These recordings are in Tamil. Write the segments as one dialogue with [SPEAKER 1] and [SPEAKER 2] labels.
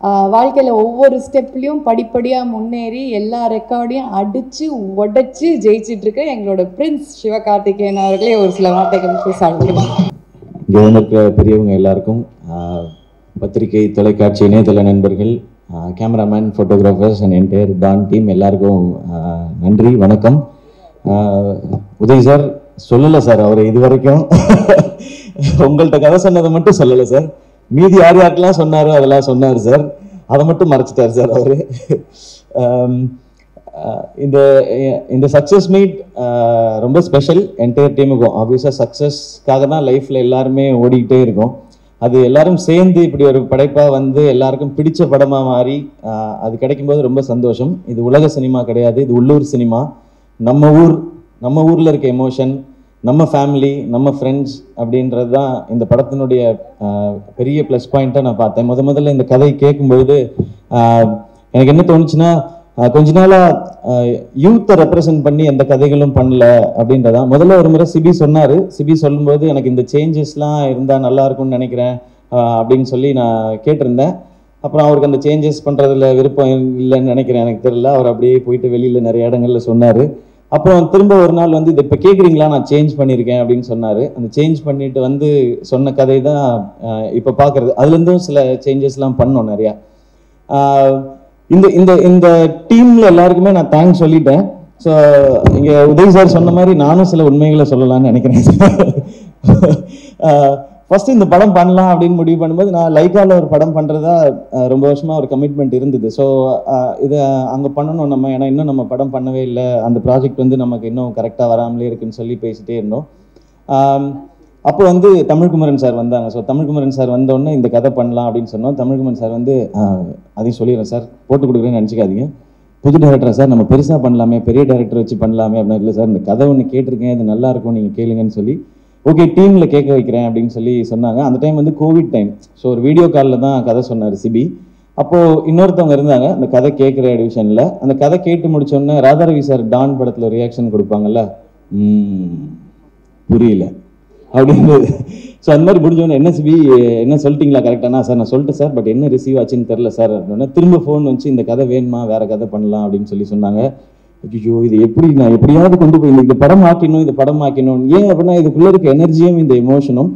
[SPEAKER 1] வாழ்க்கையில் ஒவ்வொரு ஸ்டெப்லேயும் படிப்படியாக முன்னேறி எல்லா ரெக்கார்டையும் அடித்து உடைச்சு ஜெயிச்சிட்டு இருக்க எங்களோட பிரின்ஸ் சிவகார்த்திகேயன் அவர்களே ஒரு சில வார்த்தைகள் பேச முடியுமா
[SPEAKER 2] இங்கே வந்திருக்கிற பெரியவங்க எல்லாருக்கும் ஆஹ், பத்திரிகை தொலைக்காட்சி இணையதள நண்பர்கள் cameraman photographers and entire Don team எல்லாருக்கும் ஆஹ், நன்றி வணக்கம் ஆஹ், உதய் சார் சொல்லலை சார் அவர் இது வரைக்கும் உங்கள்கிட்ட கதை சொன்னதை மட்டும் சொல்லலை சார் மீதி யார் யாருக்கெல்லாம் சொன்னாரோ அதெல்லாம் சொன்னார் சார் அதை மட்டும் மறைச்சிட்டார் சார் அவர் இந்த இந்த சக்ஸஸ் மீட் ரொம்ப ஸ்பெஷல் என்டையர் டீமுக்கும் ஆப்வியஸாக சக்ஸஸ்க்காக தான் லைஃப்பில் எல்லாருமே ஓடிக்கிட்டே இருக்கும் அது எல்லாரும் சேர்ந்து இப்படி ஒரு படைப்பாக வந்து எல்லாருக்கும் பிடிச்ச படமாக மாறி ஆஹ், அது கிடைக்கும்போது ரொம்ப சந்தோஷம் இது உலக சினிமா கிடையாது இது உள்ளூர் சினிமா நம்ம ஊர் நம்ம ஊரில் இருக்க எமோஷன் நம்ம ஃபேமிலி நம்ம ஃப்ரெண்ட்ஸ் அப்படின்றது தான் இந்த படத்தினுடைய ஆஹ், பெரிய ப்ளஸ் பாயிண்ட்டாக நான் பார்த்தேன் முத முதல்ல இந்த கதை கேட்கும்பொழுது ஆஹ், எனக்கு என்ன தோணுச்சுன்னா ஆஹ், கொஞ்ச நாளாக யூத்தை ரெப்ரசன்ட் பண்ணி எந்த கதைகளும் பண்ணல அப்படின்றதா முதல்ல ஒரு முறை சிபி சொன்னார் சிபி சொல்லும்போது எனக்கு இந்த சேஞ்சஸ்லாம் இருந்தால் நல்லா இருக்கும்னு நினைக்கிறேன் ஆஹ், அப்படின்னு சொல்லி நான் கேட்டிருந்தேன் அப்புறம் அவருக்கு அந்த சேஞ்சஸ் பண்ணுறதுல விருப்பம் இல்லைன்னு நினைக்கிறேன் எனக்கு தெரியல அவர் அப்படியே போயிட்டு வெளியில் நிறைய இடங்கள்ல சொன்னார் அப்புறம் திரும்ப ஒரு நாள் வந்து இதை இப்போ கேட்குறீங்களா நான் சேஞ்ச் பண்ணியிருக்கேன் அப்படின்னு சொன்னார் அந்த சேஞ்ச் பண்ணிட்டு வந்து சொன்ன கதை தான் இப்போ பார்க்குறது அதுலேருந்தும் சில சேஞ்சஸ்லாம் பண்ணோம் நிறையா ஆஹ் இந்த இந்த இந்த டீமில் எல்லாருக்குமே நான் தேங்க்ஸ் சொல்லிட்டேன் ஸோ இங்கே உதய் சார் சொன்ன மாதிரி நானும் சில உண்மைகளை சொல்லலாம்னு நினைக்கிறேன் ஃபர்ஸ்ட் இந்த படம் பண்ணலாம் அப்படின்னு முடிவு பண்ணும்போது நான் லைக்கால ஒரு படம் பண்ணுறதா ரொம்ப வருஷமாக ஒரு கமிட்மெண்ட் இருந்தது ஸோ இதை அங்கே பண்ணணும் நம்ம ஏன்னா இன்னும் நம்ம படம் பண்ணவே இல்லை அந்த ப்ராஜெக்ட் வந்து நமக்கு இன்னும் கரெக்டாக வராமலே இருக்குன்னு சொல்லி பேசிட்டே இருந்தோம் ஆம், அப்போ வந்து தமிழ்குமரன் சார் வந்தாங்க ஸோ தமிழ்குமரன் சார் வந்தோடனே இந்த கதை பண்ணலாம் அப்படின்னு சொன்னோம் தமிழ்குமரன் சார் வந்து ஆஹ், அதையும் சொல்லிடுறேன் சார் போட்டு கொடுக்குறேன்னு நினச்சிக்காதீங்க புது டேரக்டர் சார் நம்ம பெருசாக பண்ணலாமே பெரிய டேரக்டர் வச்சு பண்ணலாமே அப்படின்னு இல்லை சார் இந்த கதை ஒன்று கேட்டிருக்கேன் இது நல்லா இருக்கும் நீங்கள் கேளுங்கன்னு சொல்லி ஓகே டீமில் கேட்க வைக்கிறேன் அப்படின்னு சொல்லி சொன்னாங்க அந்த டைம் வந்து கோவிட் டைம் ஸோ ஒரு வீடியோ காலில் தான் கதை சொன்னார் சிபி அப்போது இன்னொருத்தவங்க இருந்தாங்க அந்த கதை கேட்குற டிவிஷனில் அந்த கதை கேட்டு முடிச்சோடனே ராதாரவி சார் டான் படத்தில் ரியாக்ஷன் கொடுப்பாங்கல்ல "ம், புரியல அப்படின்னு ஸோ அந்த மாதிரி முடிஞ்சோடனே என்ன சிபி என்ன சொல்லிட்டீங்களா கரெக்டானா சார் நான் சொல்லிட்டேன் சார் பட் என்ன ரிசீவ் ஆச்சுன்னு தெரில சார் அப்படின்னா திரும்ப ஃபோன் வச்சு இந்த கதை வேணுமா வேற கதை பண்ணலாம் அப்படின்னு சொல்லி சொன்னாங்க ஐயோ இது எப்படி நான் எப்படியாவது கொண்டு போய் இந்த படம் ஆக்கணும் இந்த படம் ஆக்கணும் ஏன் அப்படின்னா இதுக்குள்ள இருக்க எனர்ஜியும் இந்த எமோஷனும்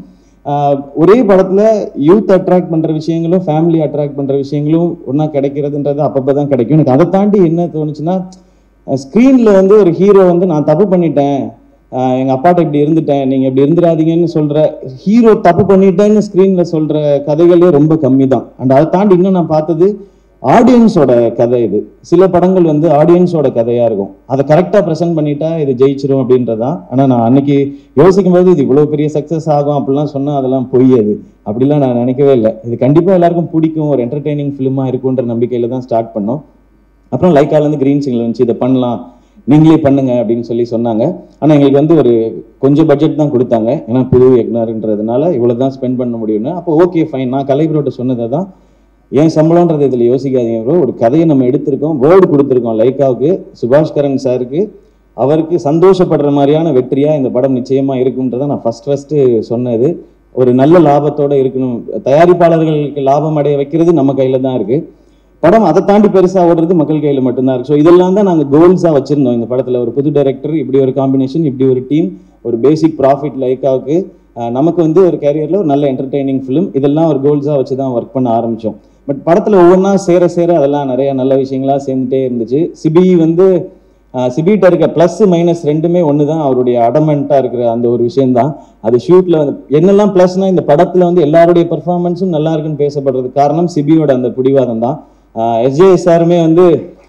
[SPEAKER 2] ஒரே படத்துல யூத் அட்ராக்ட் பண்ற விஷயங்களும் ஃபேமிலி அட்ராக்ட் பண்ற விஷயங்களும் ஒன்றா கிடைக்கிறதுன்றது அப்பப்போ தான் கிடைக்கும் எனக்கு அதை தாண்டி என்ன தோணுச்சுன்னா ஸ்க்ரீனில் வந்து ஒரு ஹீரோ வந்து நான் தப்பு பண்ணிட்டேன் ஆஹ் எங்க அப்பாட்ட இப்படி இருந்துட்டேன் நீங்க இப்படி இருந்துடாதீங்கன்னு சொல்ற ஹீரோ தப்பு பண்ணிட்டேன்னு ஸ்க்ரீன்ல சொல்ற கதைகளே ரொம்ப கம்மி தான் அண்ட் அதை தாண்டி இன்னும் நான் பார்த்தது ஆடியன்ஸோட கதை இது சில படங்கள் வந்து ஆடியன்ஸோட கதையா இருக்கும் அதை கரெக்டாக ப்ரெசென்ட் பண்ணிட்டா இது ஜெயிச்சிரும் அப்படின்றதான் ஆனா நான் அன்னைக்கு யோசிக்கும் போது இது இவ்வளவு பெரிய சக்ஸஸ் ஆகும் அப்படிலாம் சொன்னா அதெல்லாம் பொய் அது அப்படிலாம் நான் நினைக்கவே இல்லை இது கண்டிப்பா எல்லாருக்கும் பிடிக்கும் ஒரு என்டர்டெய்னிங் ஃபிலிமா இருக்குன்ற நம்பிக்கையில தான் ஸ்டார்ட் பண்ணோம் அப்புறம் லைக்கால இருந்து கிரீன் சிங்கில் வந்துச்சு இதை பண்ணலாம் நீங்களே பண்ணுங்க அப்படின்னு சொல்லி சொன்னாங்க ஆனா எங்களுக்கு வந்து ஒரு கொஞ்சம் பட்ஜெட் தான் கொடுத்தாங்க ஏன்னா புது எக்னார்ன்றதுனால இவ்வளவு தான் ஸ்பெண்ட் பண்ண முடியும்னு அப்போ ஓகே ஃபைன் நான் கலைபுரோட்ட சொன்னதை தான் ஏன் சம்பளம்ன்றது இதில் யோசிக்காதீங்க ப்ரோ ஒரு கதையை நம்ம எடுத்திருக்கோம் வேர்டு கொடுத்துருக்கோம் லைக்காவுக்கு சுபாஷ்கரன் சாருக்கு அவருக்கு சந்தோஷப்படுற மாதிரியான வெற்றியா இந்த படம் நிச்சயமா இருக்குன்றதை நான் ஃபர்ஸ்ட் ஃபர்ஸ்ட் சொன்னது ஒரு நல்ல லாபத்தோட இருக்கணும் தயாரிப்பாளர்களுக்கு லாபம் அடைய வைக்கிறது நம்ம கையில தான் இருக்கு படம் அதை தாண்டி பெருசா ஓடுறது மக்கள் கையில மட்டும்தான் இருக்கு ஸோ இதெல்லாம் தான் நாங்கள் கோல்ஸா வச்சிருந்தோம் இந்த படத்துல ஒரு புது டைரக்டர் இப்படி ஒரு காம்பினேஷன் இப்படி ஒரு டீம் ஒரு பேசிக் ப்ராஃபிட் லைக்காவுக்கு அஹ், நமக்கு வந்து ஒரு கேரியர்ல ஒரு நல்ல என்டர்டெய்னிங் ஃபிலிம் இதெல்லாம் ஒரு கோல்ஸா வச்சு தான் ஒர்க் பண்ண ஆரம்பிச்சோம் பட் படத்துல ஒவ்வொன்றா சேர சேர அதெல்லாம் நிறைய நல்ல விஷயங்களா சேர்ந்துட்டே இருந்துச்சு சிபி வந்து சிபிட்ட இருக்க ப்ளஸ் மைனஸ் ரெண்டுமே ஒன்று தான் அவருடைய அடமெண்ட்டாக இருக்கிற அந்த ஒரு விஷயம்தான் அது ஷூட்டில் வந்து என்னெல்லாம் ப்ளஸ்னா இந்த படத்தில் வந்து எல்லாருடைய பெர்ஃபார்மன்ஸும் நல்லா இருக்குன்னு பேசப்படுறதுக்கு காரணம் சிபியோட அந்த பிடிவாதம் தான் எஸ்ஜே சாருமே வந்து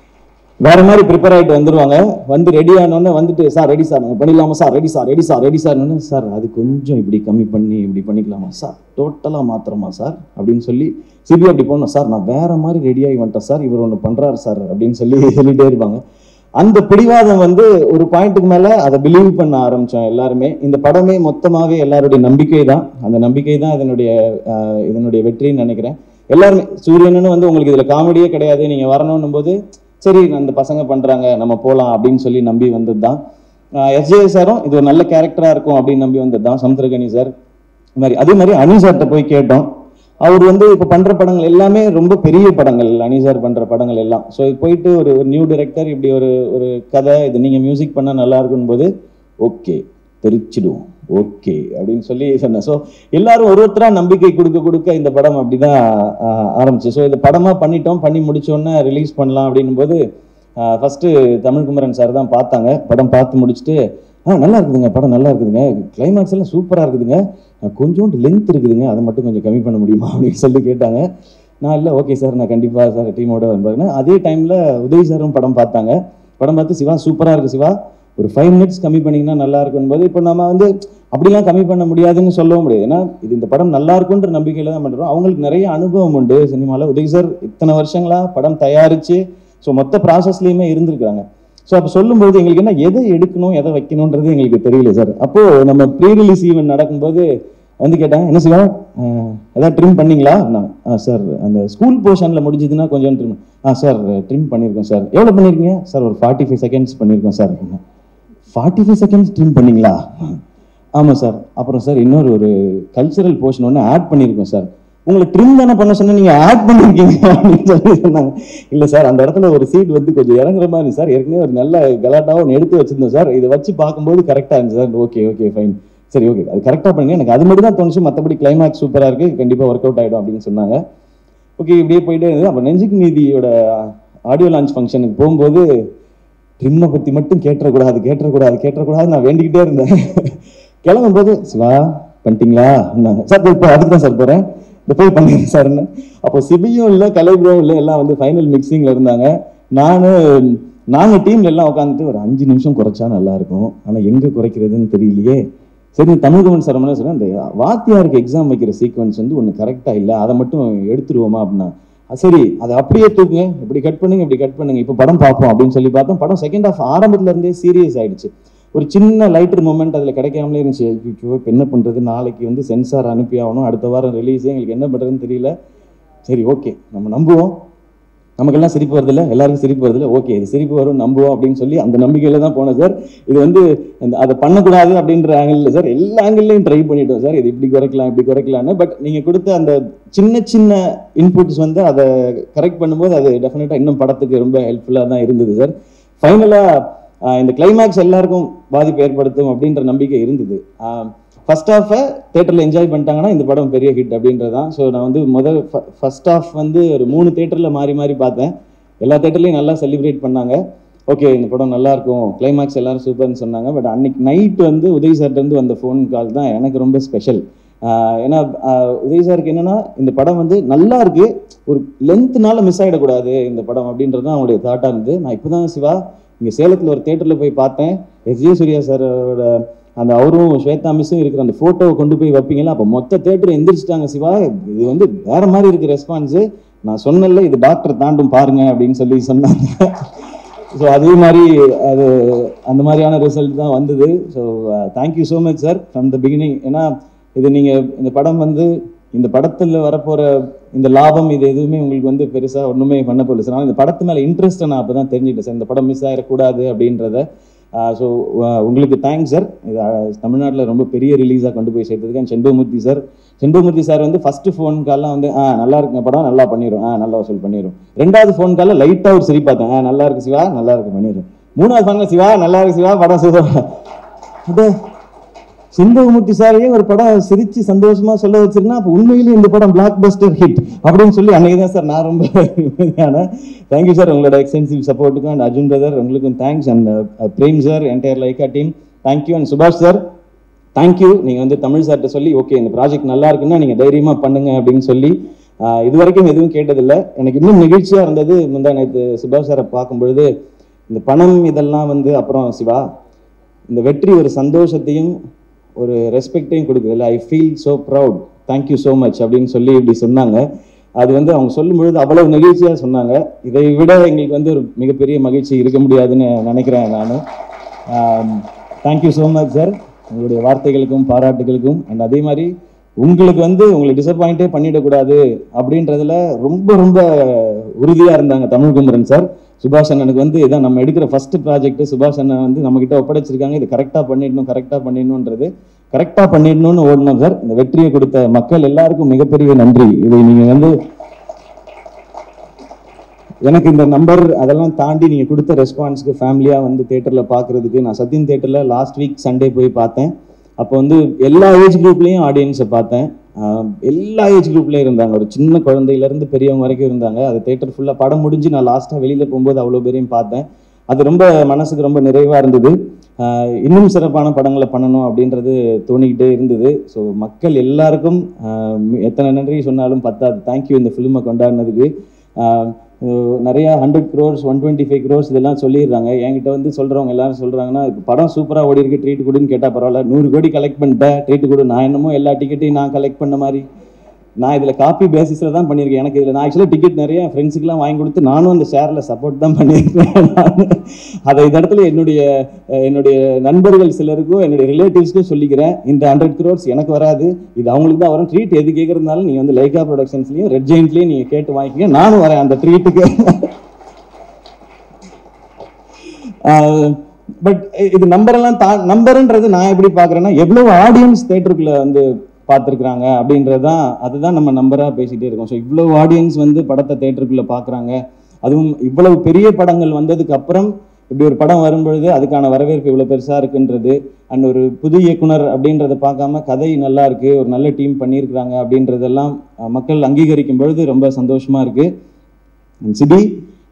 [SPEAKER 2] வேற மாதிரி ப்ரிப்பேர் ஆகிட்டு வந்துருவாங்க வந்து ரெடி ஆனோடனே வந்துட்டு சார் ரெடி சார் நம்ம பண்ணிடலாமா sir ready sir ready sir ready சார்னு சார் அது கொஞ்சம் இப்படி கம்மி பண்ணி இப்படி பண்ணிக்கலாமா சார் டோட்டலாக மாத்திரமா சார் அப்படின்னு சொல்லி சிபி அப்படி போனோம் சார் நான் வேற மாதிரி ரெடி ஆகி வந்துட்டேன் சார் இவர் ஒன்று பண்றாரு சார் அப்படின்னு சொல்லி சொல்லிட்டே இருப்பாங்க அந்த பிடிவாதம் வந்து ஒரு பாயிண்ட்டுக்கு மேல அதை பிலீவ் பண்ண ஆரம்பிச்சோம் எல்லாருமே இந்த படமே மொத்தமாவே எல்லாருடைய நம்பிக்கை தான் அந்த நம்பிக்கை தான் இதனுடைய ஆஹ், இதனுடைய வெற்றின்னு நினைக்கிறேன் எல்லாருமே சூரியனுன்னு வந்து உங்களுக்கு இதுல காமெடியே கிடையாது நீங்க வரணும்னும் போது சரி அந்த பசங்க பண்றாங்க நம்ம போலாம் அப்படின்னு சொல்லி நம்பி வந்தது தான் எஸ்ஜே சாரும் இது ஒரு நல்ல கேரக்டரா இருக்கும் அப்படின்னு நம்பி வந்தது தான் சமுத்திரகனி சார் இது மாதிரி அதே மாதிரி அனு சார்கிட்ட போய் கேட்டோம் அவர் வந்து இப்போ பண்ற படங்கள் எல்லாமே ரொம்ப பெரிய படங்கள் அனி சார் பண்ற படங்கள் எல்லாம் ஸோ போயிட்டு ஒரு நியூ டைரக்டர் இப்படி ஒரு ஒரு கதை இது நீங்க மியூசிக் பண்ணா நல்லா இருக்கும் போது ஓகே தெரிச்சிடுவோம் ஓகே அப்படின்னு சொல்லி சொன்னேன் ஸோ எல்லாரும் ஒரு ஒருத்தரா நம்பிக்கை கொடுக்க கொடுக்க இந்த படம் அப்படிதான் ஆஹ், ஆரம்பிச்சு ஸோ இந்த படமா பண்ணிட்டோம் பண்ணி முடிச்சோன்னே ரிலீஸ் பண்ணலாம் அப்படின்னும் போது ஃபர்ஸ்ட் தமிழ்குமரன் சார் தான் பார்த்தாங்க படம் பார்த்து முடிச்சுட்டு ஆ நல்லா இருக்குதுங்க படம் நல்லா இருக்குதுங்க கிளைமேக்ஸ் எல்லாம் சூப்பராக இருக்குதுங்க அஹ், கொஞ்சோண்டு லென்த் இருக்குதுங்க அதை மட்டும் கொஞ்சம் கம்மி பண்ண முடியுமா அப்படின்னு சொல்லி கேட்டாங்க நான் இல்லை ஓகே சார் நான் கண்டிப்பாக சார் டீமோட வருவாங்க அதே டைமில் உதய் சாரும் படம் பார்த்தாங்க படம் பார்த்து சிவா சூப்பராக இருக்கு சிவா ஒரு ஃபைவ் மினிட்ஸ் கம்மி பண்ணிங்கன்னா நல்லா இருக்கும் போது இப்போ நம்ம வந்து அப்படிலாம் கம்மி பண்ண முடியாதுன்னு சொல்லவும் முடியாது ஏன்னா இது இந்த படம் நல்லா இருக்குன்ற நம்பிக்கையில தான் பண்ணுறோம் அவங்களுக்கு நிறைய அனுபவம் உண்டு சினிமாவில் உதய் சார் இத்தனை வருஷங்களா படம் தயாரித்து ஸோ மொத்த ப்ராசஸ்லேயுமே இருந்திருக்காங்க ஸோ அப்போ சொல்லும்போது எங்களுக்கு என்ன எதை எடுக்கணும் எதை வைக்கணுன்றது எங்களுக்கு தெரியல சார் அப்போது நம்ம ப்ரீ ரிலீஸ் ஈவெண்ட் நடக்கும்போது வந்து கேட்டாங்க என்ன சிவா அஹ், ஏதாவது ட்ரிம் பண்ணீங்களா நான் ஆ சார் அந்த ஸ்கூல் போர்ஷனில் முடிஞ்சதுன்னா கொஞ்சம் ட்ரிம் ஆ சார் ட்ரிம் பண்ணியிருக்கோம் சார் எவ்வளோ பண்ணியிருக்கீங்க சார் ஒரு ஃபார்ட்டி ஃபைவ் செகண்ட்ஸ் பண்ணியிருக்கோம் sir forty five seconds trim பண்ணீங்களா ஆமாம் சார் அப்புறம் சார் இன்னொரு ஒரு கல்ச்சரல் போர்ஷன் ஒன்று ஆட் பண்ணியிருக்கோம் சார் உங்களை ட்ரிம் தானே பண்ண சொன்னா நீங்க ஆட் பண்ணிருக்கீங்க அப்படின்னு சொல்லி சொன்னாங்க இல்ல சார் அந்த இடத்துல ஒரு சீட் வந்து கொஞ்சம் இறங்குற மாதிரி சார் ஏற்கனவே ஒரு நல்ல கலாட்டாவும் ஒன்று எடுத்து வச்சிருந்தோம் சார் இதை வச்சு பார்க்கும்போது கரெக்டா இருந்துச்சு சார் ஓகே ஓகே ஃபைன் சரி ஓகே அது கரெக்டா பண்ணுங்க எனக்கு அது மட்டும் தான் தோணுச்சு மற்றபடி கிளைமேக்ஸ் சூப்பரா இருக்கு கண்டிப்பா ஒர்க் அவுட் ஆயிடும் அப்படின்னு சொன்னாங்க ஓகே இப்படியே போயிட்டே இருந்தது அப்போ நெஞ்சுக்கு நீதியோட ஆடியோ லான்ச் ஃபங்க்ஷனுக்கு போகும்போது ட்ரிம்மை பற்றி மட்டும் கேட்டுறக்கூடாது கேட்டுறக்கூடாது கேட்டுறக்கூடாது நான் வேண்டிக்கிட்டே இருந்தேன் கிளம்பும்போது சிவா பண்ணிட்டீங்களா இருந்தாங்க சார் இப்போ அதுக்கு தான் சார் போகிறேன் இந்த போய் பண்ணிடுங்க சார்னு அப்போ சிபியும் இல்லை கலைபுரம் இல்லை எல்லாம் வந்து ஃபைனல் மிக்சிங்கில் இருந்தாங்க நான் நாங்கள் டீம்ல எல்லாம் உட்காந்துட்டு ஒரு அஞ்சு நிமிஷம் குறைச்சா நல்லா இருக்கும் ஆனால் எங்கே குறைக்கிறதுன்னு தெரியலையே சரி தமிழ்கவன் சார் என்ன சொன்னேன் இந்த வாத்தியாருக்கு எக்ஸாம் வைக்கிற சீக்வன்ஸ் வந்து ஒன்று கரெக்டாக இல்லை அதை மட்டும் எடுத்துருவோமா அப்படின்னா "அஹ் சரி அதை அப்படியே தூக்குங்க இப்படி கட் பண்ணுங்க இப்படி கட் பண்ணுங்க இப்போ படம் பார்ப்போம் அப்படின்னு சொல்லி பார்த்தோம் படம் செகண்ட் ஹாஃப் ஆரம்பத்துல இருந்தே சீரியஸ் ஆயிடுச்சு ஒரு சின்ன லைட்டர் மூமெண்ட் அதில் கிடைக்காமலே இருந்துச்சு ஐயோ இப்போ என்ன பண்ணுறது நாளைக்கு வந்து சென்சார் அனுப்பி ஆகணும் அடுத்த வாரம் ரிலீஸ் எங்களுக்கு என்ன பண்ணுறதுன்னு தெரியல சரி ஓகே நம்ம நம்புவோம் நமக்கெல்லாம் சிரிப்பு வருதில்ல எல்லாருக்கும் சிரிப்பு வருதில்ல ஓகே இது சிரிப்பு வரும் நம்புவோம் அப்படின்னு சொல்லி அந்த நம்பிக்கையில தான் போனேன் சார் இது வந்து இந்த அதை பண்ணக்கூடாது அப்படின்ற ஆங்கிள் சார் எல்லா ஆங்கிள்லையும் ட்ரை பண்ணிட்டோம் சார் இது இப்படி குறைக்கலாம் இப்படி குறைக்கலாம்னு பட் நீங்கள் கொடுத்த அந்த சின்ன சின்ன இன்புட்ஸ் வந்து அதை கரெக்ட் பண்ணும்போது அது டெஃபினட்டாக இன்னும் படத்துக்கு ரொம்ப ஹெல்ப்ஃபுல்லாக தான் இருந்தது சார் ஃபைனலாக இந்த கிளைமேக்ஸ் எல்லாருக்கும் பாதிப்பு ஏற்படுத்தும் அப்படின்ற நம்பிக்கை இருந்தது ஃபர்ஸ்ட் ஹாஃபை தேட்டரில் என்ஜாய் பண்ணிட்டாங்கன்னா இந்த படம் பெரிய ஹிட் அப்படின்றது தான் ஸோ நான் வந்து முதல் ஃபர்ஸ்ட் ஹாஃப் வந்து ஒரு மூணு தேட்டரில் மாறி மாறி பார்த்தேன் எல்லா தேட்டர்லையும் நல்லா செலிப்ரேட் பண்ணாங்க ஓகே இந்த படம் நல்லா இருக்கும் கிளைமேக்ஸ் எல்லாரும் சூப்பர்னு சொன்னாங்க பட் அன்னைக்கு நைட் வந்து உதய் சார்ட்டேருந்து வந்த ஃபோன் கால் தான் எனக்கு ரொம்ப ஸ்பெஷல் ஏன்னா ஆஹ் உதய் சாருக்கு என்னன்னா இந்த படம் வந்து நல்லா இருக்கு ஒரு லென்த்னால மிஸ் ஆகிடக்கூடாது இந்த படம் அப்படின்றது தான் அவங்களுடைய தாட்டாக இருந்தது நான் இப்போ தான் சிவா இங்கே சேலத்தில் ஒரு தேட்டரில் போய் பார்த்தேன் எஸ் ஜே சூர்யா சாரோட அந்த அவரும் ஸ்வேதா மிஸ்ஸும் இருக்கிற அந்த ஃபோட்டோவை கொண்டு போய் வைப்பீங்களா அப்போ மொத்த தேட்டர் எந்திரிச்சிட்டாங்க சிவா இது வந்து வேற மாதிரி இருக்கு ரெஸ்பான்ஸு நான் சொன்னல இது டாக்டர் தாண்டும் பாருங்க அப்படின்னு சொல்லி சொன்னாங்க ஸோ அதே மாதிரி அது அந்த மாதிரியான ரிசல்ட் தான் வந்தது so thank you so much sir from the beginning ஏன்னா இது நீங்கள் இந்த படம் வந்து இந்த படத்தில் வரப்போகிற இந்த லாபம் இது எதுவுமே உங்களுக்கு வந்து பெருசாக ஒன்றுமே பண்ண போகல சார் ஆனால் இந்த படத்து மேலே இன்ட்ரெஸ்ட்டை நான் அப்போ தான் தெரிஞ்சுக்கிட்டேன் சார் இந்த படம் மிஸ் ஆகிடக்கூடாது அப்படின்றத ஸோ உங்களுக்கு தேங்க்ஸ் சார் இது தமிழ்நாட்டில் ரொம்ப பெரிய ரிலீஸாக கொண்டு போய் சேர்த்ததுக்கு and Shenbagamoorthy sir Shenbagamoorthy sir வந்து ஃபர்ஸ்ட் ஃபோன் கால்லாம் வந்து ஆ நல்லா இருக்குங்க படம் நல்லா பண்ணிடும் ஆ நல்லா வசூல் பண்ணிடும் ரெண்டாவது ஃபோன் காலில் லைட்டாக ஒரு சரி பார்த்தேன் ஆ நல்லா இருக்கு சிவா நல்லா இருக்கு பண்ணிடும் மூணாவது ஃபோனில் சிவா நல்லா இருக்கு சிவா படம் சூப்பர் அது செண்பகமூர்த்தி சாரையே ஒரு படம் சிரிச்சு சந்தோஷமா சொல்ல வச்சிருந்தா அப்போ உண்மையிலேயே இந்த படம் பிளாக் பஸ்டர் ஹிட் அப்படின்னு சொல்லி அன்னைக்கு தான் சார் நான் ரொம்ப தேங்க்யூ சார் உங்களோட எக்ஸ்டென்சிவ் சப்போர்ட்டுக்கும் அண்ட் அர்ஜுன் பிரதர் உங்களுக்கும் thanks and Prem sir entire Lyca team thank you and Subash sir thank you நீங்கள் வந்து தமிழ் சார்கிட்ட சொல்லி ஓகே இந்த ப்ராஜெக்ட் நல்லா இருக்குன்னா நீங்கள் தைரியமாக பண்ணுங்க அப்படின்னு சொல்லி ஆஹ் இது வரைக்கும் எதுவும் கேட்டதில்லை எனக்கு இன்னும் நிகழ்ச்சியாக இருந்தது முந்தா நேற்று சுபாஷ் சாரை பார்க்கும்பொழுது இந்த பணம் இதெல்லாம் வந்து அப்புறம் சிவா இந்த வெற்றி ஒரு சந்தோஷத்தையும் ஒரு ரெஸ்பெக்டையும் கொடுக்குதுல்ல I feel so proud thank you so much அப்படின்னு சொல்லி இப்படி சொன்னாங்க அது வந்து அவங்க சொல்லும் பொழுது அவ்வளவு நெகிழ்ச்சியாக சொன்னாங்க இதை விட எங்களுக்கு வந்து ஒரு மிகப்பெரிய மகிழ்ச்சி இருக்க முடியாதுன்னு நினைக்கிறேன் நான் தேங்க்யூ ஸோ மச் சார் உங்களுடைய வார்த்தைகளுக்கும் பாராட்டுகளுக்கும் அண்ட் அதே மாதிரி உங்களுக்கு வந்து உங்களை டிசப்பாயிண்டே பண்ணிடக்கூடாது அப்படின்றதுல ரொம்ப ரொம்ப உறுதியாக இருந்தாங்க தமிழ் குமரன் சார் சுபாஷ் அண்ணனுக்கு வந்து இதான் நம்ம எடுக்கிற ஃபர்ஸ்ட் ப்ராஜெக்ட் சுபாஷ் அண்ணன் வந்து நம்ம கிட்ட ஒப்படைச்சிருக்காங்க இது கரெக்டாக பண்ணிடணும் கரெக்டாக பண்ணிடணுன்றது கரெக்டாக பண்ணிடணும்னு ஓடணும் சார் இந்த வெற்றியை கொடுத்த மக்கள் எல்லாருக்கும் மிகப்பெரிய நன்றி இதை நீங்கள் வந்து எனக்கு இந்த நம்பர் அதெல்லாம் தாண்டி நீங்கள் கொடுத்த ரெஸ்பான்ஸ்க்கு ஃபேமிலியாக வந்து தேட்டரில் பார்க்குறதுக்கு நான் சத்யன் தேட்டரில் லாஸ்ட் வீக் சண்டே போய் பார்த்தேன் அப்போ வந்து எல்லா ஏஜ் குரூப்லேயும் ஆடியன்ஸை பார்த்தேன் ஆஹ் எல்லா ஏஜ் குரூப்லேயும் இருந்தாங்க ஒரு சின்ன குழந்தையிலேருந்து பெரியவங்க வரைக்கும் இருந்தாங்க அது தேட்டர் ஃபுல்லாக படம் முடிஞ்சு நான் லாஸ்ட்டாக வெளியில் போகும்போது அவ்வளோ பேரையும் பார்த்தேன் அது ரொம்ப மனசுக்கு ரொம்ப நிறைவாக இருந்தது ஆஹ் இன்னும் சிறப்பான படங்களை பண்ணணும் அப்படின்றது தோணிக்கிட்டே இருந்தது ஸோ மக்கள் எல்லாருக்கும் ஆஹ் எத்தனை நன்றி சொன்னாலும் பத்தாது தேங்க்யூ இந்த ஃபிலிமை கொண்டாடினதுக்கு ஆஹ் அஹ் நிறைய hundred crores one twenty five crores இதெல்லாம் சொல்லிடுறாங்க என்கிட்ட வந்து சொல்கிறவங்க எல்லாரும் சொல்கிறாங்கன்னா இப்போ படம் சூப்பராக ஓடி இருக்கு ட்ரீட் கொடுன்னு கேட்டால் பரவாயில்ல நூறு கோடி கலெக்ட் பண்ணிட்டேன் ட்ரீட் கொடு நான் என்னமோ எல்லா டிக்கெட்டையும் நான் கலெக்ட் பண்ண மாதிரி நான் இதில் காப்பி பேசிஸில் தான் பண்ணியிருக்கேன் எனக்கு இதில் நான் ஆக்சுவலாக டிக்கெட் நிறைய என் ஃப்ரெண்ட்ஸுக்கெலாம் வாங்கி கொடுத்து நானும் அந்த ஷேரில் சப்போர்ட் தான் பண்ணியிருக்கேன் அதை இந்த இடத்துல என்னுடைய அஹ், என்னுடைய நண்பர்கள் சிலருக்கும் என்னுடைய ரிலேட்டிவ்ஸ்க்கும் சொல்லிக்கிறேன் இந்த ஹண்ட்ரட் க்ரோர்ஸ் எனக்கு வராது இது அவங்களுக்கு தான் வரும் ட்ரீட் எது கேட்குறதுனாலும் நீங்கள் வந்து லைகா ப்ரொடக்ஷன்ஸ்லையும் ரெட் ஜெயின்ட்லேயும் நீங்கள் கேட்டு வாங்கிக்கங்க நானும் வரேன் அந்த ட்ரீட்டுக்கு பட் இது நம்பரெல்லாம் தா நம்பருன்றது நான் எப்படி பார்க்குறேன்னா எவ்வளவு ஆடியன்ஸ் தேட்டருக்குள்ள வந்து பார்த்துருக்குறாங்க அப்படின்றது தான் அதுதான் நம்ம நம்பராக பேசிகிட்டே இருக்கோம் ஸோ இவ்வளவு ஆடியன்ஸ் வந்து படத்தை தேட்டருக்குள்ள பார்க்குறாங்க அதுவும் இவ்வளவு பெரிய படங்கள் வந்ததுக்கு அப்புறம் இப்படி ஒரு படம் வரும்பொழுது அதுக்கான வரவேற்பு இவ்வளோ பெருசாக இருக்குன்றது அண்ட் ஒரு புது இயக்குனர் அப்படின்றத பார்க்காம கதை நல்லா இருக்கு ஒரு நல்ல டீம் பண்ணியிருக்கிறாங்க அப்படின்றதெல்லாம் அஹ், மக்கள் அங்கீகரிக்கும் பொழுது ரொம்ப சந்தோஷமா இருக்கு சிபி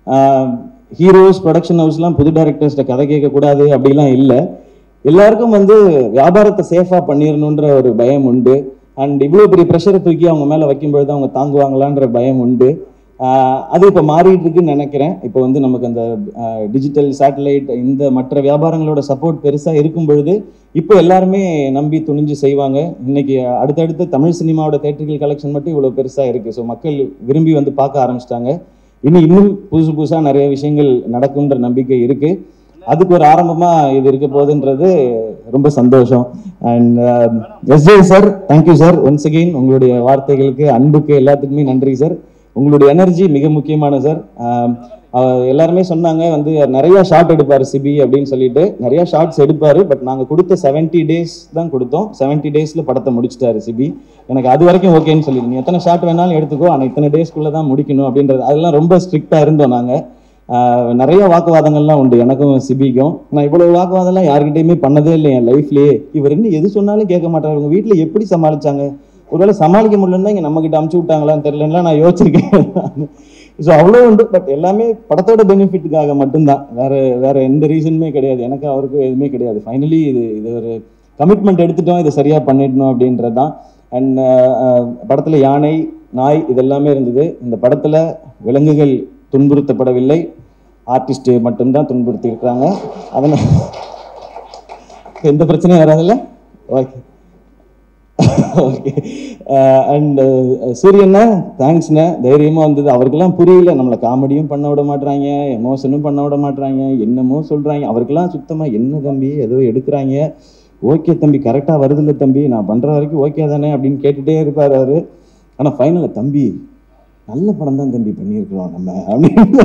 [SPEAKER 2] ஹீரோஸ் ப்ரொடக்ஷன் ஹவுஸ்லாம் புது டைரக்டர்ஸ்ட்ட கதை கேட்கக்கூடாது அப்படிலாம் இல்லை எல்லாருக்கும் வந்து வியாபாரத்தை சேஃபாக பண்ணிடணுன்ற ஒரு பயம் உண்டு அண்ட் இவ்வளோ பெரிய ப்ரெஷரை தூக்கி அவங்க மேலே வைக்கும்பொழுது அவங்க தாங்குவாங்களான்ற பயம் உண்டு ஆஹ் அது இப்போ மாறிட்டு இருக்குன்னு நினைக்கிறேன் இப்போ வந்து நமக்கு அந்த டிஜிட்டல் சேட்டலைட் இந்த மற்ற வியாபாரங்களோட சப்போர்ட் பெருசாக இருக்கும் பொழுது இப்போ எல்லாருமே நம்பி துணிஞ்சு செய்வாங்க இன்னைக்கு அடுத்தடுத்து தமிழ் சினிமாவோட தேட்டர்கள் கலெக்ஷன் மட்டும் இவ்வளோ பெருசாக இருக்குது ஸோ மக்கள் விரும்பி வந்து பார்க்க ஆரம்பிச்சிட்டாங்க இனி இன்னும் புதுசு புதுசாக நிறைய விஷயங்கள் நடக்கும்ன்ற நம்பிக்கை இருக்கு அதுக்கு ஒரு ஆரம்பமா இது இருக்க போகுதுன்றது ரொம்ப சந்தோஷம் and SJ sir thank you sir once again உங்களுடைய வார்த்தைகளுக்கு அன்புக்கு எல்லாத்துக்குமே நன்றி சார் உங்களுடைய எனர்ஜி மிக முக்கியமான சார் எல்லாருமே சொன்னாங்க வந்து நிறைய ஷாட் எடுப்பார் சிபி அப்படின்னு சொல்லிட்டு நிறைய ஷார்ட்ஸ் எடுப்பாரு பட் நாங்க கொடுத்த 70 டேஸ் தான் கொடுத்தோம் 70 டேஸ்ல படத்தை முடிச்சிட்டாரு சிபி எனக்கு அது வரைக்கும் ஓகேன்னு சொல்லிடு நீ எத்தனை ஷாட் வேணாலும் எடுத்துக்கோ ஆனால் இத்தனை டேஸ்க்குள்ள தான் முடிக்கணும் அப்படின்றது அதெல்லாம் ரொம்ப ஸ்ட்ரிக்டா இருந்தோம் நாங்க ஆஹ் நிறைய வாக்குவாதங்கள்லாம் உண்டு எனக்கும் சிபிக்கும் நான் இவ்வளவு வாக்குவாதம்லாம் யார்கிட்டயுமே பண்ணதே இல்லை என் லைஃப்லயே இவர் இன்னும் எது சொன்னாலும் கேட்க மாட்டாரு உங்க வீட்டுல எப்படி சமாளிச்சாங்க ஒருவேளை சமாளிக்க முடியலன்னா இங்க நம்ம கிட்ட அமுச்சு விட்டாங்களான்னு தெரியலன்னா நான் யோசிச்சிருக்கேன் ஸோ அவ்வளோ உண்டு பட் எல்லாமே படத்தோட பெனிஃபிட்டுக்காக மட்டும்தான் வேற வேற எந்த ரீசனுமே கிடையாது எனக்கு அவருக்கு எதுவுமே கிடையாது ஃபைனலி இது இது ஒரு கமிட்மெண்ட் எடுத்துட்டோம் இதை சரியா பண்ணிடணும் அப்படின்றது தான் அண்ட் படத்துல யானை நாய் இதெல்லாமே இருந்தது இந்த படத்துல விலங்குகள் துன்புறுத்தப்படவில்லை ஆர்டிஸ்ட் மட்டும்தான் துன்புறுத்தி இருக்கிறாங்க அதனால எந்த பிரச்சனையும் வராதுல்ல ஓகே ஓகே அண்ட் சூரியண்ணா தேங்க்ஸ்ண்ணே தைரியமாக வந்தது அவருக்கெல்லாம் புரியல நம்மளை காமெடியும் பண்ண விட மாட்றாங்க எமோஷனும் பண்ண விட மாட்றாங்க என்னமோ சொல்கிறாங்க அவருக்கெல்லாம் சுத்தமாக என்ன தம்பி ஏதோ எடுக்கிறாங்க ஓகே தம்பி கரெக்டாக வருதில்ல தம்பி நான் பண்ணுற வரைக்கும் ஓகே தானே அப்படின்னு கேட்டுகிட்டே இருப்பார் அவர் ஆனால் ஃபைனலில் தம்பி நல்ல படம் தான் தம்பி பண்ணியிருக்கிறோம் நம்ம அப்படின்னு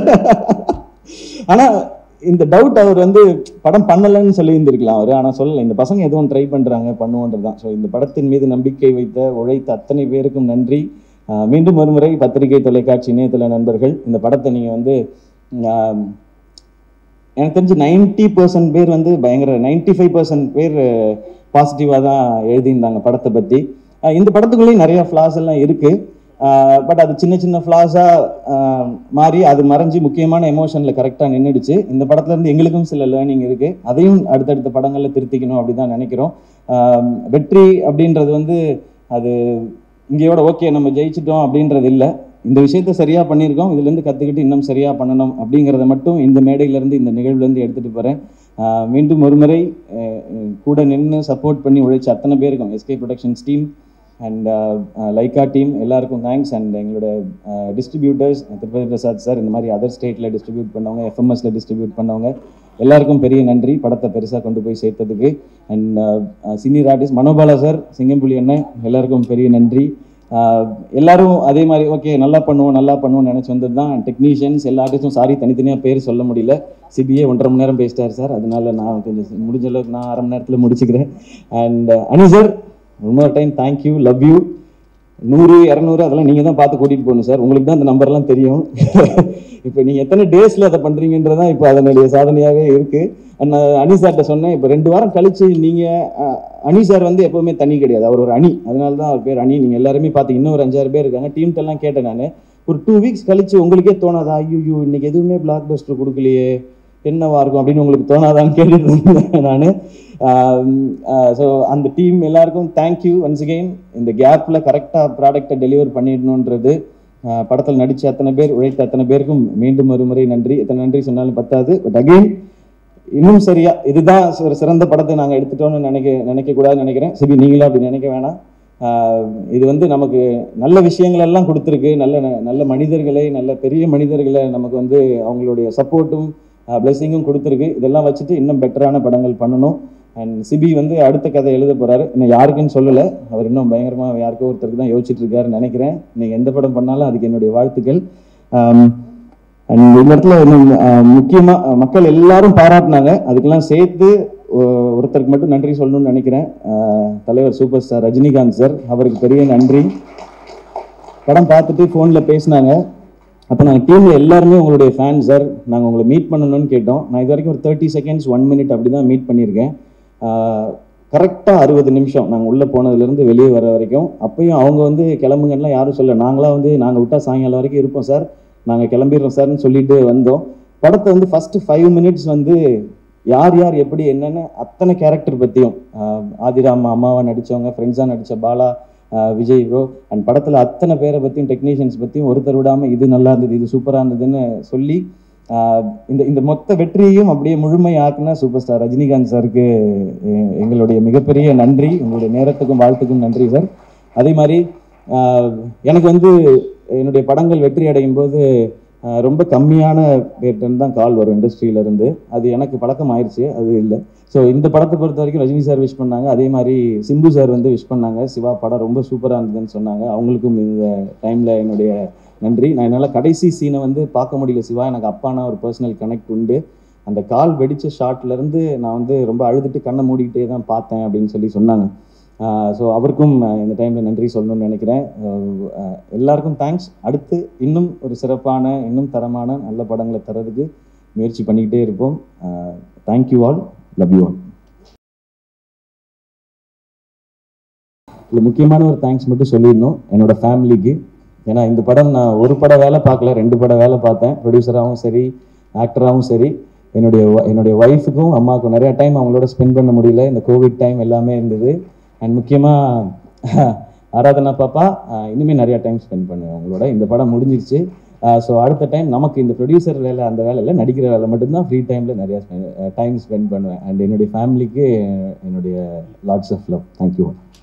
[SPEAKER 2] ஆனால் இந்த டவுட் அவர் வந்து படம் பண்ணலைன்னு சொல்லி இருந்திருக்கலாம் அவர் ஆனால் சொல்லலை இந்த பசங்க எதுவும் ட்ரை பண்ணுறாங்க பண்ணுவோன்றது தான் ஸோ இந்த படத்தின் மீது நம்பிக்கை வைத்த உழைத்த அத்தனை பேருக்கும் நன்றி ஆஹ் மீண்டும் ஒருமுறை பத்திரிகை தொலைக்காட்சி இணையதள நண்பர்கள் இந்த படத்தை நீங்கள் வந்து ஆஹ் எனக்கு தெரிஞ்சு நைன்டி பர்சன்ட் பேர் வந்து பயங்கர நைன்டி ஃபைவ் பர்சன்ட் பேர் பாசிட்டிவாக தான் எழுதியிருந்தாங்க படத்தை பற்றி இந்த படத்துக்குள்ளேயும் நிறைய ஃப்ளாஸ் எல்லாம் இருக்குது பட் அது சின்ன சின்ன ஃப்ளாஸாக மாறி அது மறைஞ்சு முக்கியமான எமோஷனில் கரெக்டாக நின்றுடுச்சு இந்த படத்துல இருந்து எங்களுக்கும் சில லேர்னிங் இருக்குது அதையும் அடுத்தடுத்த படங்களில் திருத்திக்கணும் அப்படி தான் நினைக்கிறோம் ஆஹ் வெற்றி அப்படின்றது வந்து அது இங்கேயோட ஓகே நம்ம ஜெயிச்சிட்டோம் அப்படின்றது இல்லை இந்த விஷயத்த சரியாக பண்ணியிருக்கோம் இதுலேருந்து கற்றுக்கிட்டு இன்னும் சரியாக பண்ணணும் அப்படிங்கிறத மட்டும் இந்த மேடையிலேருந்து இந்த நிகழ்வுலேருந்து எடுத்துகிட்டு போகிறேன் மீண்டும் ஒரு முறை அஹ், அஹ், கூட நின்று சப்போர்ட் பண்ணி உழைச்ச அத்தனை பேருக்கும் SK productions team and Lyca team எல்லாருக்கும் தேங்க்ஸ் அண்ட் எங்களோட டிஸ்ட்ரிபியூட்டர்ஸ் திருப்பதி பிரசாத் சார் இந்த மாதிரி அதர் ஸ்டேட்டில் டிஸ்ட்ரிபியூட் பண்ணவங்க எஃப்எம்எஸ்ல டிஸ்ட்ரிபியூட் பண்ணவங்க எல்லாருக்கும் பெரிய நன்றி படத்தை பெருசாக கொண்டு போய் சேர்த்ததுக்கு and senior artist Manobala sir Singampuli அண்ணன் எல்லாருக்கும் பெரிய நன்றி ஆஹ் எல்லாரும் அதே மாதிரி ஓகே நல்லா பண்ணுவோம் நல்லா பண்ணுவோம் நினச்சி வந்தது தான் டெக்னீஷியன்ஸ் எல்லா ஆர்டிஸ்டும் சாரி தனித்தனியாக பேர் சொல்ல முடியல சிபிஏ ஒன்றரை மணி நேரம் பேசிட்டார் சார் அதனால நான் கொஞ்சம் முடிஞ்ச அளவுக்கு நான் அரை மணி நேரத்தில் முடிச்சுக்கிறேன் அண்ட் அனி சார் இன்னொரு டைம் தேங்க்யூ லவ் யூ நூறு இரநூறு அதெல்லாம் நீங்கள் தான் பார்த்து கூட்டிகிட்டு போகணும் சார் உங்களுக்கு தான் அந்த நம்பர்லாம் தெரியும் இப்போ நீங்கள் எத்தனை டேஸில் அதை பண்ணுறீங்கன்றதான் இப்போ அதனுடைய சாதனையாகவே இருக்குது நான் அனி சார்கிட்ட சொன்னேன் இப்போ ரெண்டு வாரம் கழிச்சு நீங்கள் அனி சார் வந்து எப்போவுமே தனி கிடையாது அவர் ஒரு அணி அதனால தான் அவர் பேர் அணி நீங்கள் எல்லாருமே பார்த்து இன்னும் ஒரு அஞ்சாறு பேர் இருக்காங்க டீம்கிட்டலாம் கேட்டேன் நான் ஒரு டூ வீக்ஸ் கழிச்சு உங்களுக்கே தோணாதா ஐயோ இன்னைக்கு எதுவுமே பிளாக் பஸ்டர் கொடுக்கலையே என்னவா இருக்கும் அப்படின்னு உங்களுக்கு தோணாதான்னு கேட்டுட்டு இருந்தேன் நான் ஸோ அந்த டீம் எல்லாருக்கும் தேங்க்யூ ஒன்ஸ் அகெயின் இந்த கேப்பில் கரெக்டாக ப்ராடக்டை டெலிவர் பண்ணிடணுன்றது ஆஹ் படத்தில் நடித்த அத்தனை பேர் உழைத்த அத்தனை பேருக்கும் மீண்டும் மறுமுறை நன்றி எத்தனை நன்றி சொன்னாலும் பத்தாது பட் அகெயின் இன்னும் சரியா இதுதான் ஒரு சிறந்த படத்தை நாங்கள் எடுத்துட்டோம்னு நினைக்க நினைக்க கூடாதுன்னு நினைக்கிறேன் சிபி நீங்களும் அப்படி நினைக்க வேணாம் ஆஹ் இது வந்து நமக்கு நல்ல விஷயங்கள் எல்லாம் கொடுத்துருக்கு நல்ல நல்ல மனிதர்களை நல்ல பெரிய மனிதர்களை நமக்கு வந்து அவங்களுடைய சப்போர்ட்டும் பிளெஸிங்கும் கொடுத்துருக்கு இதெல்லாம் வச்சுட்டு இன்னும் பெட்டரான படங்கள் பண்ணணும் அண்ட் சிபி வந்து அடுத்த கதை எழுத போறாரு இன்னும் யாருக்குன்னு சொல்லலை அவர் இன்னும் பயங்கரமா யாருக்கோ ஒருத்தருக்கு தான் யோசிச்சுட்டு இருக்காருன்னு நினைக்கிறேன் நீங்க எந்த படம் பண்ணாலும் அதுக்கு என்னுடைய வாழ்த்துக்கள் அண்ட் இந்த இடத்துல இன்னும், ஆஹ், முக்கியமா ஆஹ், மக்கள் எல்லாரும் பாராட்டினாங்க அதுக்கெல்லாம் சேர்த்து ஒ- ஒருத்தருக்கு மட்டும் நன்றி சொல்லணும்னு நினைக்கிறேன் ஆஹ், தலைவர் சூப்பர் ஸ்டார் ரஜினிகாந்த் சார் அவருக்கு பெரிய நன்றி படம் பார்த்துட்டு ஃபோனில் பேசினாங்க அப்போ நாங்கள் டீமில் எல்லாருமே உங்களுடைய ஃபேன் சார் நாங்கள் உங்களை மீட் பண்ணணும்னு கேட்டோம் நான் இது வரைக்கும் ஒரு தேர்ட்டி செகண்ட்ஸ் ஒன் மினிட் அப்படி தான் மீட் பண்ணியிருக்கேன் கரெக்டாக அறுபது நிமிஷம் நாங்கள் உள்ளே போனதுலேருந்து வெளியே வர வரைக்கும் அப்பயும் அவங்க வந்து கிளம்புங்கலாம் யாரும் சொல்ல நாங்களாம் வந்து நாங்கள் விட்டால் சாயங்காலம் வரைக்கும் இருப்போம் சார் நாங்கள் கிளம்பிடுறோம் சார்னு சொல்லிட்டு வந்தோம் படத்தை வந்து ஃபஸ்ட்டு ஃபைவ் மினிட்ஸ் வந்து யார் யார் எப்படி என்னென்ன அத்தனை கேரக்டர் பற்றியும் ஆதிராம் அம்மாவா நடித்தவங்க ஃப்ரெண்ட்ஸாக நடித்த பாலா ஆஹ் விஜய் ப்ரோ அண்ட் படத்தில் அத்தனை பேரை பற்றியும் டெக்னீஷியன்ஸ் பற்றியும் ஒருத்தர் விடாமல் இது நல்லா இருந்தது இது சூப்பராக இருந்ததுன்னு சொல்லி ஆஹ் இந்த இந்த மொத்த வெற்றியையும் அப்படியே முழுமையாக்குன சூப்பர் ஸ்டார் ரஜினிகாந்த் சாருக்கு எ- எங்களுடைய மிகப்பெரிய நன்றி உங்களுடைய நேரத்துக்கும் வாழ்த்துக்கும் நன்றி சார் அதே மாதிரி ஆஹ் எனக்கு வந்து என்னுடைய படங்கள் வெற்றி அடையும் போது ஆஹ் ரொம்ப கம்மியான பேர்டன் தான் கால் வரும் இண்டஸ்ட்ரியில இருந்து அது எனக்கு பழக்கம் ஆயிடுச்சு அது இல்லை ஸோ இந்த படத்தை பொறுத்த வரைக்கும் ரஜினி சார் விஷ் பண்ணாங்க அதே மாதிரி சிம்பு சார் வந்து விஷ் பண்ணாங்க சிவா படம் ரொம்ப சூப்பராக இருந்ததுன்னு சொன்னாங்க அவங்களுக்கும் இந்த டைமில் என்னுடைய நன்றி நான் என்னால் கடைசி சீனை வந்து பார்க்க முடியல சிவா எனக்கு அப்பானா ஒரு பர்சனல் கனெக்ட் உண்டு அந்த கால் வெடிச்ச ஷாட்ல இருந்து நான் வந்து ரொம்ப அழுதுட்டு கண்ணை மூடிக்கிட்டே தான் பார்த்தேன் அப்படின்னு சொல்லி சொன்னாங்க ஸோ அவருக்கும் அஹ், இந்த டைமில் நன்றி சொல்லணும்னு நினைக்கிறேன் அஹ், அஹ், எல்லாருக்கும் தேங்க்ஸ் அடுத்து இன்னும் ஒரு சிறப்பான இன்னும் தரமான நல்ல படங்களை தரதுக்கு முயற்சி பண்ணிக்கிட்டே இருப்போம் thank you all love you all இதில் முக்கியமான ஒரு தேங்க்ஸ் மட்டும் சொல்லிடணும் என்னோட ஃபேமிலிக்கு ஏன்னா இந்த படம் நான் ஒரு படம் வேலை பார்க்கல ரெண்டு படம் வேலை பார்த்தேன் ப்ரொடியூசராகவும் சரி ஆக்டராகவும் சரி என்னுடைய wi- என்னுடைய ஒய்ஃபுக்கும் அம்மாவுக்கும் நிறைய டைம் அவங்களோட ஸ்பெண்ட் பண்ண முடியல இந்த கோவிட் டைம் எல்லாமே இருந்தது அண்ட் முக்கியமாக ஆராதனா பாப்பா ஆஹ் இனிமேல் நிறைய டைம் ஸ்பெண்ட் பண்ணுவேன் அவங்களோட இந்த படம் முடிஞ்சிருச்சு ஸோ அடுத்த டைம் நமக்கு இந்த ப்ரொடியூசர் வேலை அந்த வேலையில் நடிக்கிற வேலை மட்டும்தான் ஃப்ரீ டைமில் நிறையா டைம் ஸ்பெண்ட் பண்ணுவேன் அண்ட் என்னுடைய ஃபேமிலிக்கு என்னுடைய லாட்ஸ் ஆஃப் லவ் தேங்க்யூ